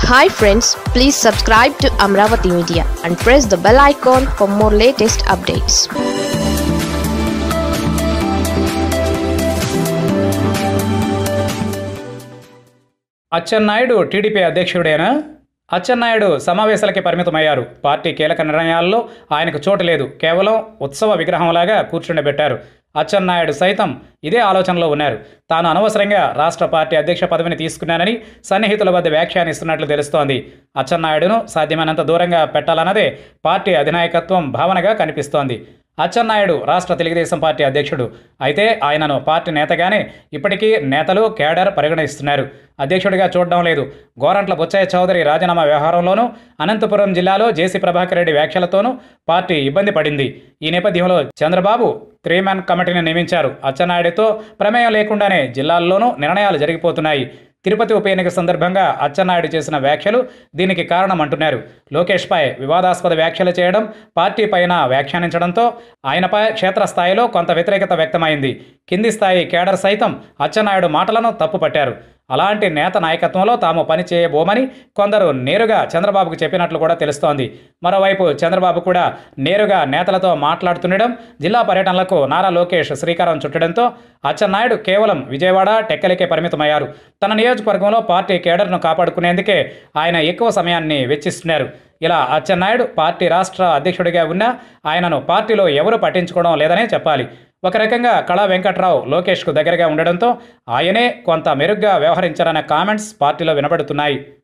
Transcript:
hi friends please subscribe to Amaravati media and press the bell icon for more latest updates Atchannaidu TDP అధ్యక్షుడేనా అచ్చెన్నాయుడు సమావేశాలకి పరిమితమయ్యారు party కీలక నిర్ణయాల్లో ఆయనకు చోటు లేదు కేవలం ఉత్సవ విగ్రహంలాగా కూర్చుండబెట్టారు అచ్చెన్నాయుడు సైతం ఇదే ఆలోచనలో ఉన్నారు తాను అనవసరంగా రాష్ట్ర పార్టీ అధ్యక్ష పదవిని తీసుకున్నానని సన్నిహితుల వద్ద వ్యాఖ్యానిస్తున్నట్లు తెలుస్తోంది అచ్చెన్నాయుడును సాధ్యమైనంత దూరంగా పెట్టాలన్నదే పార్టీ అధినాయకత్వం భావనగా కనిపిస్తోంది అచ్చెన్నాయుడు రాష్ట్ర తెలుగుదేశం పార్టీ అధ్యక్షుడు అయితే ఆయనను పార్టీ నేతగానే ఇప్పటికీ నేతలు కేడర్ పరిగణిస్తున్నారు అధ్యక్షుడిగా చూడడం లేదు గోరంట్ల బుచ్చయ్య చౌదరి రాజీనామా వ్యవహారంలోనూ అనంతపురం జిల్లాలో జేసీ ప్రభాకర్ రెడ్డి వ్యాఖ్యలతోనూ పార్టీ ఇబ్బంది పడింది ఈ నేపథ్యంలో చంద్రబాబు త్రీ మ్యాన్ కమిటీని నియమించారు అచ్చెన్నాయుడితో ప్రమేయం లేకుండానే జిల్లాల్లోనూ నిర్ణయాలు జరిగిపోతున్నాయి తిరుపతి ఉప ఎన్నిక సందర్భంగా అచ్చెన్నాయుడు చేసిన వ్యాఖ్యలు దీనికి కారణం అంటున్నారు లోకేష్పై వివాదాస్పద వ్యాఖ్యలు చేయడం పార్టీ పైన వ్యాఖ్యానించడంతో ఆయనపై క్షేత్రస్థాయిలో కొంత వ్యతిరేకత వ్యక్తమైంది కింది స్థాయి కేడర్ సైతం అచ్చెన్నాయుడు మాటలను తప్పుపట్టారు అలాంటి నేత నాయకత్వంలో తాము పని చేయబోమని కొందరు నేరుగా చంద్రబాబుకు చెప్పినట్లు కూడా తెలుస్తోంది మరోవైపు చంద్రబాబు కూడా నేరుగా నేతలతో మాట్లాడుతుండడం జిల్లా పర్యటనలకు నారా లోకేష్ శ్రీకారం చుట్టడంతో అచ్చెన్నాయుడు కేవలం విజయవాడ టెక్కలికే పరిమితమయ్యారు తన నియోజకవర్గంలో పార్టీ కేడర్ను కాపాడుకునేందుకే ఆయన ఎక్కువ సమయాన్ని వెచ్చిస్తున్నారు ఇలా అచ్చెన్నాయుడు పార్టీ రాష్ట్ర అధ్యక్షుడిగా ఉన్నా ఆయనను పార్టీలో ఎవరూ పట్టించుకోవడం లేదనే చెప్పాలి ఒక రకంగా కళా వెంకట్రావు లోకేష్కు దగ్గరగా ఉండడంతో ఆయనే కొంత మెరుగ్గా వ్యవహరించారన్న కామెంట్స్ పార్టీలో వినబడుతున్నాయి